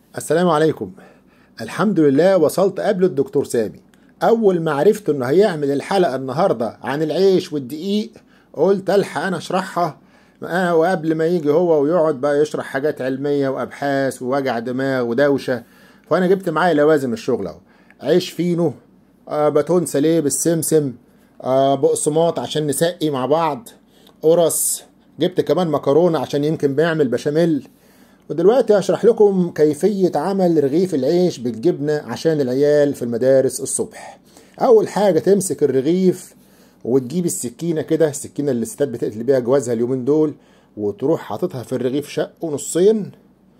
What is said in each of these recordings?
السلام عليكم الحمد لله وصلت قبل الدكتور سامي اول ما عرفت انه هيعمل الحلقه النهارده عن العيش والدقيق قلت الحق انا اشرحها آه وقبل ما يجي هو ويقعد بقى يشرح حاجات علميه وابحاث ووجع دماغ ودوشه فانا جبت معايا لوازم الشغل اهو عيش فينو آه باتون ساليه بالسمسم آه بقسماط عشان نسقي مع بعض قرص جبت كمان مكرونه عشان يمكن بيعمل بشاميل ودلوقتي هشرح لكم كيفية عمل رغيف العيش بالجبنة عشان العيال في المدارس الصبح أول حاجة تمسك الرغيف وتجيب السكينة كده السكينة اللي الستات بتقتل بيها جوازها اليومين دول وتروح حاططها في الرغيف شقه نصين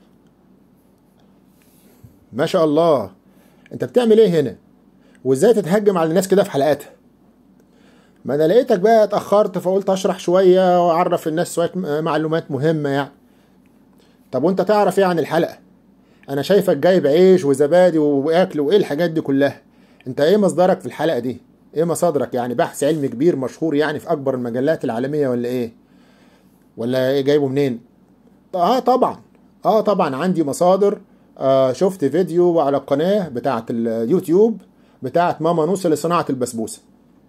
ما شاء الله انت بتعمل ايه هنا وازاي تتهجم على الناس كده في حلقاتها ما انا لقيتك بقى اتاخرت فقلت اشرح شويه واعرف الناس شويه معلومات مهمه يعني طب وانت تعرف ايه عن الحلقه انا شايفك جايب عيش وزبادي واكل وايه الحاجات دي كلها انت ايه مصدرك في الحلقه دي ايه مصادرك يعني بحث علمي كبير مشهور يعني في اكبر المجلات العالميه ولا ايه ولا ايه جايبه منين اه طبعا اه طبعا عندي مصادر آه شفت فيديو على القناه بتاعه اليوتيوب بتاعه ماما نوسه لصناعه البسبوسه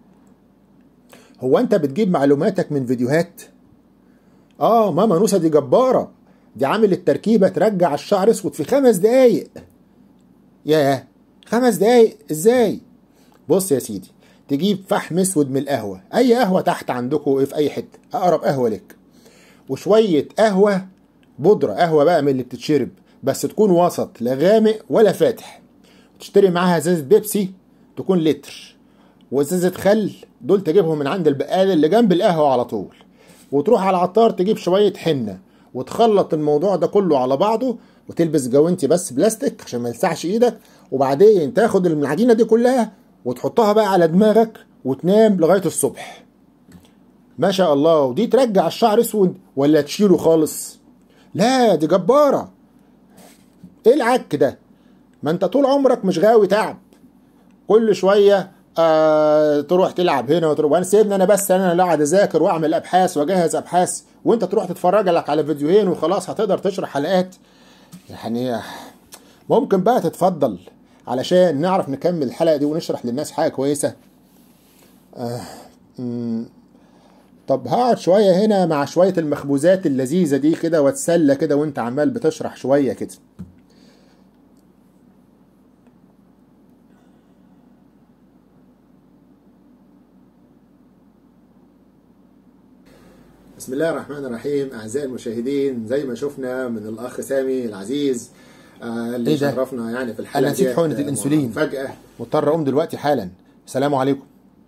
هو انت بتجيب معلوماتك من فيديوهات اه ماما نوسه دي جباره دي عامل التركيبه ترجع الشعر اسود في خمس دقايق ياه خمس دقايق ازاي بص يا سيدي تجيب فحم اسود من القهوه اي قهوه تحت عندكم في اي حته اقرب قهوه لك وشويه قهوه بودره قهوه بقى من اللي بتتشرب بس تكون وسط لا غامق ولا فاتح تشتري معاها ازازه بيبسي تكون لتر وازازه خل دول تجيبهم من عند البقال اللي جنب القهوه على طول وتروح على العطار تجيب شويه حنه وتخلط الموضوع ده كله على بعضه وتلبس جوانتي بس بلاستيك عشان ما يلسعش ايدك وبعدين تاخد العجينه دي كلها وتحطها بقى على دماغك وتنام لغايه الصبح ما شاء الله ودي ترجع الشعر اسود ولا تشيله خالص لا دي جباره ايه العك ده ما انت طول عمرك مش غاوي تعب كل شويه آه تروح تلعب هنا وتروح وانا سيبني انا بس انا اللي قاعد اذاكر واعمل ابحاث واجهز ابحاث وانت تروح تتفرج لك على فيديوهين وخلاص هتقدر تشرح حلقات يعني ممكن بقى تتفضل علشان نعرف نكمل الحلقه دي ونشرح للناس حاجه كويسه آه طب هقعد شويه هنا مع شويه المخبوزات اللذيذه دي كده واتسلى كده وانت عمال بتشرح شويه كده بسم الله الرحمن الرحيم اعزائي المشاهدين زي ما شفنا من الاخ سامي العزيز آه اللي إيه ده؟ شرفنا يعني في الحلقه انا نسيت ديت، حقنه آه، الانسولين فجاه مضطر اقوم دلوقتي حالا السلام عليكم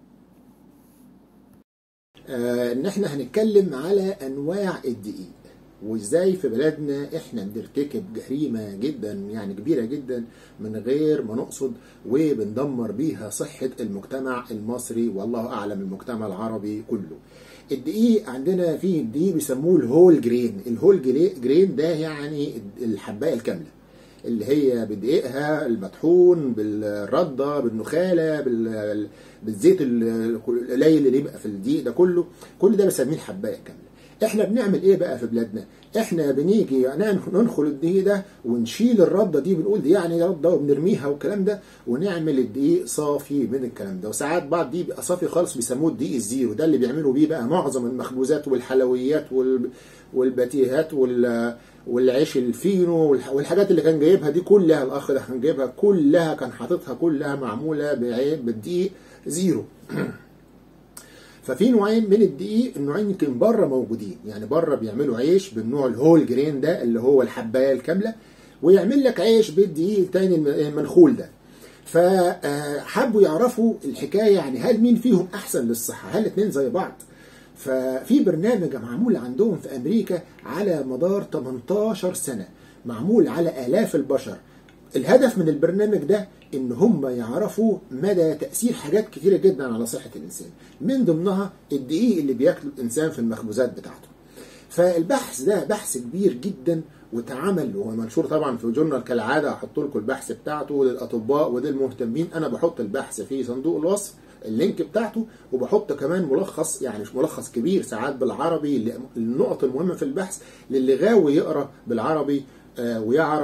آه، ان احنا هنتكلم على انواع الدقيق وازاي في بلدنا احنا بنرتكب جريمه جدا يعني كبيره جدا من غير ما نقصد وبندمر بيها صحه المجتمع المصري والله اعلم المجتمع العربي كله. الدقيق عندنا فيه الدقيق بيسموه الهول جرين، الهول جري- جرين ده يعني الحبايه الكامله. اللي هي بدقيقها المطحون بالرده بالنخاله بال- بالزيت ال- القليل اللي يبقى في الدقيق ده كله كل ده بنسميه الحبايه كامله احنا بنعمل ايه بقى في بلادنا احنا بنيجي نعمل- ننخل الدقيق ده ونشيل الرده دي بنقول دي يعني رده وبنرميها والكلام ده ونعمل الدقيق صافي من الكلام ده وساعات بعض دي بيبقى صافي خالص بيسموه الدقيق الزيرو ده اللي بيعملوا بيه بقى معظم المخبوزات والحلويات وال والباتيهات وال والعيش الفينو والح- والحاجات اللي كان جايبها دي كلها الاخ ده كان جايبها كلها كان حاططها كلها معموله بعيب بالدقيق زيرو ففي نوعين من الدقيق النوعين يمكن بره موجودين يعني بره بيعملوا عيش بالنوع الهول جرين ده اللي هو الحبايه الكامله ويعمل لك عيش بالدقيق التاني الم- المنخول ده فحبوا يعرفوا الحكايه يعني هل مين فيهم احسن للصحه هل الاثنين زي بعض ففي برنامج معمول عندهم في امريكا على مدار 18 سنه معمول على الاف البشر الهدف من البرنامج ده ان هم يعرفوا مدى تاثير حاجات كتيره جدا على صحه الانسان من ضمنها الدقيق اللي بياكله الانسان في المخبوزات بتاعته فالبحث ده بحث كبير جدا واتعمل وهو منشور طبعا في جورنال كالعاده هحط لكم البحث بتاعته للاطباء وللمهتمين انا بحط البحث في صندوق الوصف اللينك بتاعته وبحط كمان ملخص يعني مش ملخص كبير ساعات بالعربي للنقط المهمه في البحث للي غاوي يقرا بالعربي آه، ويعرف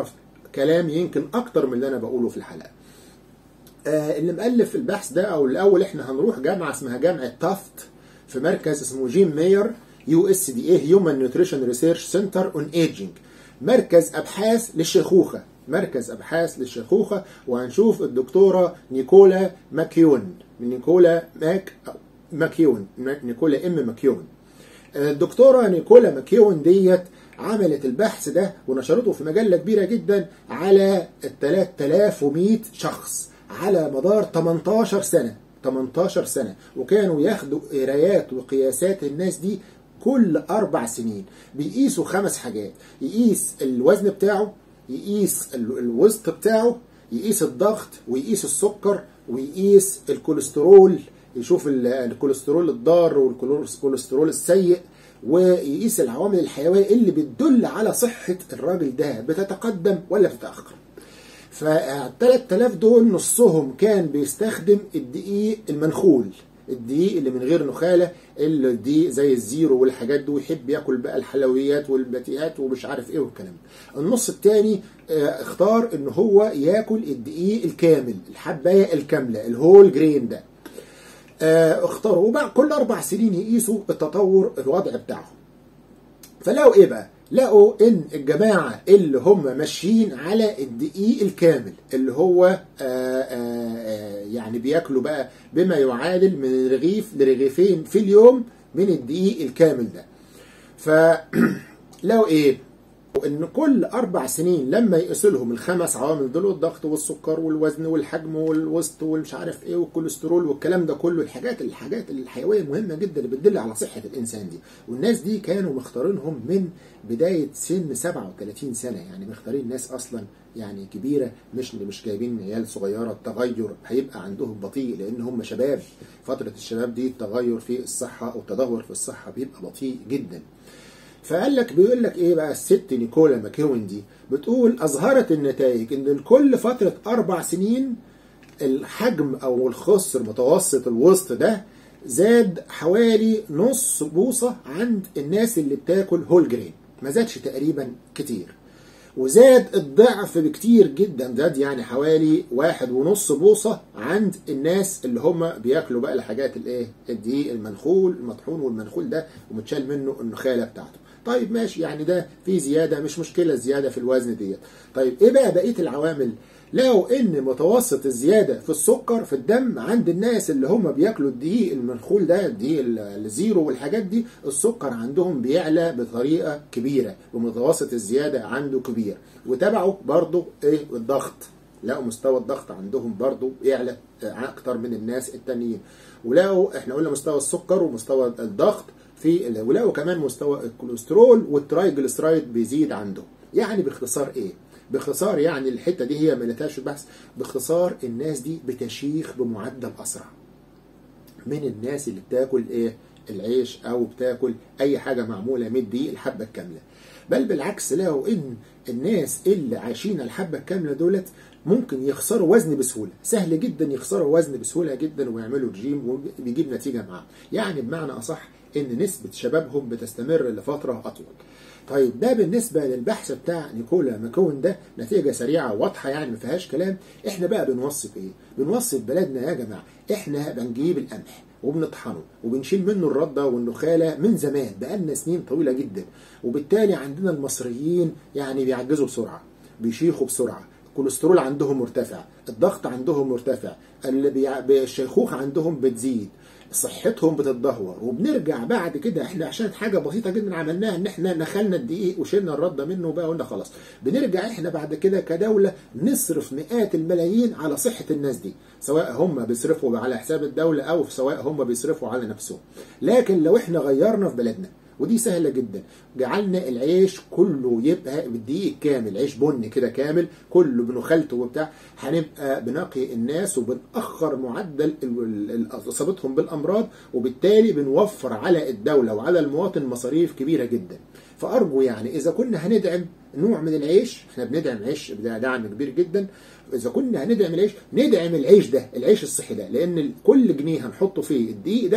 كلام يمكن اكتر من اللي انا بقوله في الحلقه آه اللي مؤلف البحث ده او الاول احنا هنروح جامعه اسمها جامعه تافت في مركز اسمه جيم ماير يو اس دي اي هيومن نيوتريشن ريسيرش سنتر اون ايجينج مركز ابحاث للشيخوخه مركز ابحاث للشيخوخه وهنشوف الدكتوره نيكولا ماكيون نيكولا ماك ماكيون نيكولا ام ماكيون الدكتوره نيكولا ماكيون ديت عملت البحث ده ونشرته في مجله كبيره جدا على 3100 شخص على مدار 18 سنه 18 سنه وكانوا ياخدوا قرايات وقياسات الناس دي كل اربع سنين بيقيسوا خمس حاجات يقيس الوزن بتاعه يقيس الوسط بتاعه يقيس الضغط ويقيس السكر ويقيس الكوليسترول يشوف الكوليسترول الضار والكوليسترول السيء ويقيس العوامل الحيويه اللي بتدل على صحه الراجل ده بتتقدم ولا بتتاخر فال 3000 دول نصهم كان بيستخدم الدقيق المنخول الدقيق اللي من غير نخاله اللي دي زي الزيرو والحاجات دي ويحب ياكل بقى الحلويات والباتيهات ومش عارف ايه والكلام ده. النص الثاني اختار ان هو ياكل الدقيق الكامل الحبايه الكامله الهول جرين ده اختاروا وبعد كل اربع سنين يقيسوا التطور الوضع بتاعهم فلقوا ايه بقى لقوا ان الجماعه اللي هم ماشيين على الدقيق الكامل اللي هو آآ آآ يعني بياكلوا بقى بما يعادل من رغيف لرغيفين في اليوم من الدقيق الكامل ده فلقوا ايه ان كل اربع سنين لما يقيسوا لهم الخمس عوامل دول الضغط والسكر والوزن والحجم والوسط والمش عارف ايه والكوليسترول والكلام ده كله الحاجات الحاجات الحيويه مهمه جدا اللي بتدل على صحه الانسان دي والناس دي كانوا مختارينهم من بدايه سن 37 سنه يعني مختارين ناس اصلا يعني كبيره مش مش جايبين عيال صغيره التغير هيبقى عندهم بطيء لان هم شباب فتره الشباب دي التغير في الصحه او التدهور في الصحه بيبقى بطيء جدا فقال لك بيقول لك ايه بقى الست نيكولا ماكيون دي بتقول اظهرت النتائج ان لكل فتره اربع سنين الحجم او الخصر متوسط الوسط ده زاد حوالي نص بوصه عند الناس اللي بتاكل هول جرين ما زادش تقريبا كتير وزاد الضعف بكتير جدا زاد يعني حوالي واحد ونص بوصة عند الناس اللي هم بياكلوا بقى الحاجات الايه الدقيق المنخول المطحون والمنخول ده ومتشال منه النخالة بتاعته طيب ماشي يعني ده في زيادة مش مشكلة الزيادة في الوزن ديت طيب ايه بقى بقية العوامل لقوا ان متوسط الزياده في السكر في الدم عند الناس اللي هم بياكلوا الدقيق المنخول ده الدقيق الزيرو والحاجات دي السكر عندهم بيعلى بطريقه كبيره ومتوسط الزياده عنده كبير وتبعوا برضو ايه الضغط لقوا مستوى الضغط عندهم برضو يعلى اكتر من الناس التانيين ولقوا احنا قلنا مستوى السكر ومستوى الضغط في ولقوا كمان مستوى الكوليسترول والترايجليسرايد بيزيد عنده يعني باختصار ايه باختصار يعني الحته دي هي ما لقيتهاش في البحث باختصار الناس دي بتشيخ بمعدل اسرع من الناس اللي بتاكل ايه العيش او بتاكل اي حاجه معموله من الدقيق الحبه الكامله بل بالعكس لقوا ان الناس اللي عايشين الحبه الكامله دولت ممكن يخسروا وزن بسهوله سهل جدا يخسروا وزن بسهوله جدا ويعملوا رجيم وبيجيب نتيجه معاهم يعني بمعنى اصح ان نسبه شبابهم بتستمر لفتره اطول طيب ده بالنسبة للبحث بتاع نيكولا ماكون ده نتيجة سريعة واضحة يعني ما فيهاش كلام احنا بقى بنوصف ايه بنوصف بلدنا يا جماعة احنا بنجيب القمح وبنطحنه وبنشيل منه الردة والنخالة من زمان بقالنا سنين طويلة جدا وبالتالي عندنا المصريين يعني بيعجزوا بسرعة بيشيخوا بسرعة الكوليسترول عندهم مرتفع الضغط عندهم مرتفع اللي بيع... الشيخوخة عندهم بتزيد صحتهم بتتدهور وبنرجع بعد كده احنا عشان حاجه بسيطه جدا عملناها ان احنا نخلنا الدقيق وشلنا الرده منه بقى قلنا خلاص بنرجع احنا بعد كده كدوله نصرف مئات الملايين على صحه الناس دي سواء هم بيصرفوا على حساب الدوله او سواء هم بيصرفوا على نفسهم لكن لو احنا غيرنا في بلدنا ودي سهلة جدا جعلنا العيش كله يبقى بالدقيق كامل عيش بني كده كامل كله بنخالته وبتاع هنبقى بنقي الناس وبنأخر معدل إصابتهم بالأمراض وبالتالي بنوفر على الدولة وعلى المواطن مصاريف كبيرة جدا فأرجو يعني إذا كنا هندعم نوع من العيش احنا بندعم عيش دعم كبير جدا اذا كنا هندعم العيش ندعم العيش ده العيش الصحي ده لان كل جنيه هنحطه فيه الدقيق ده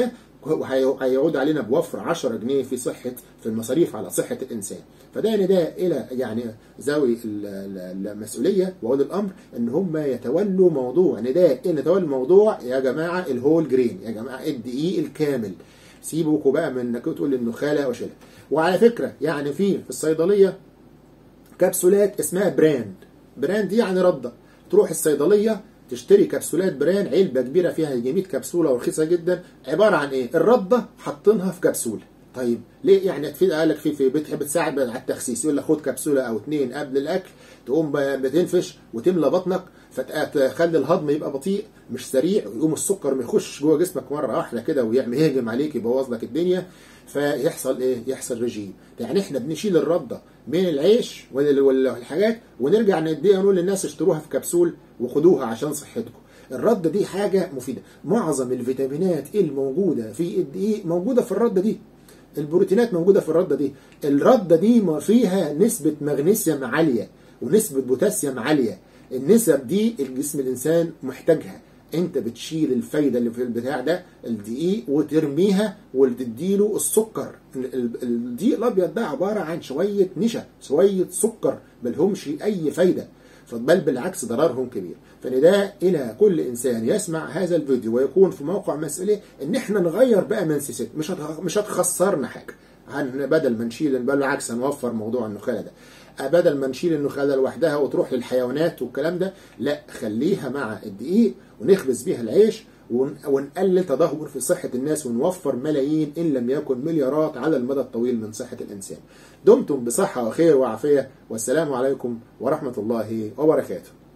وهيعود علينا بوفر 10 جنيه في صحة في المصاريف على صحة الإنسان فده نداء إلى يعني ذوي المسؤولية وأولي الأمر إن هم يتولوا موضوع نداء إن يتولوا موضوع يا جماعة الهول جرين يا جماعة الدقيق الكامل سيبوكوا بقى من انك تقول انه خالة وشلة وعلى فكرة يعني في في الصيدلية كبسولات اسمها براند براند دي يعني ردة تروح الصيدلية تشتري كبسولات بران علبة كبيرة فيها 100 كبسولة ورخيصة جدا عبارة عن ايه الردة حاطينها في كبسولة طيب ليه يعني تفيد قال لك في في بتحب بتساعد على التخسيس يقول لك خد كبسولة او اتنين قبل الاكل تقوم بتنفش وتملى بطنك فتخلي الهضم يبقى بطيء مش سريع ويقوم السكر ما يخش جوه جسمك مره واحده كده ويعمل يهجم عليك يبوظ لك الدنيا فيحصل ايه يحصل رجيم يعني احنا بنشيل الرده من العيش والحاجات ونرجع نديها نقول للناس اشتروها في كبسول وخدوها عشان صحتكم الرده دي حاجه مفيده معظم الفيتامينات الموجوده في الدقيق موجوده في الرده دي البروتينات موجوده في الرده دي الرده دي فيها نسبه مغنيسيوم عاليه ونسبه بوتاسيوم عاليه النسب دي الجسم الانسان محتاجها انت بتشيل الفايده اللي في البتاع ده الدقيق وترميها وتديله السكر الدقيق الابيض ده عباره عن شويه نشا شويه سكر ملهمش اي فايده بل بالعكس ضررهم كبير فنداء الى كل انسان يسمع هذا الفيديو ويكون في موقع مسؤوليه ان احنا نغير بقى من سيست مش مش هتخسرنا حاجه عن بدل ما نشيل بالعكس هنوفر موضوع النخاله ده بدل ما نشيل النخاله لوحدها وتروح للحيوانات والكلام ده لا خليها مع الدقيق ونخبز بيها العيش ونقلل تدهور في صحة الناس ونوفر ملايين إن لم يكن مليارات على المدى الطويل من صحة الإنسان دمتم بصحة وخير وعافية والسلام عليكم ورحمة الله وبركاته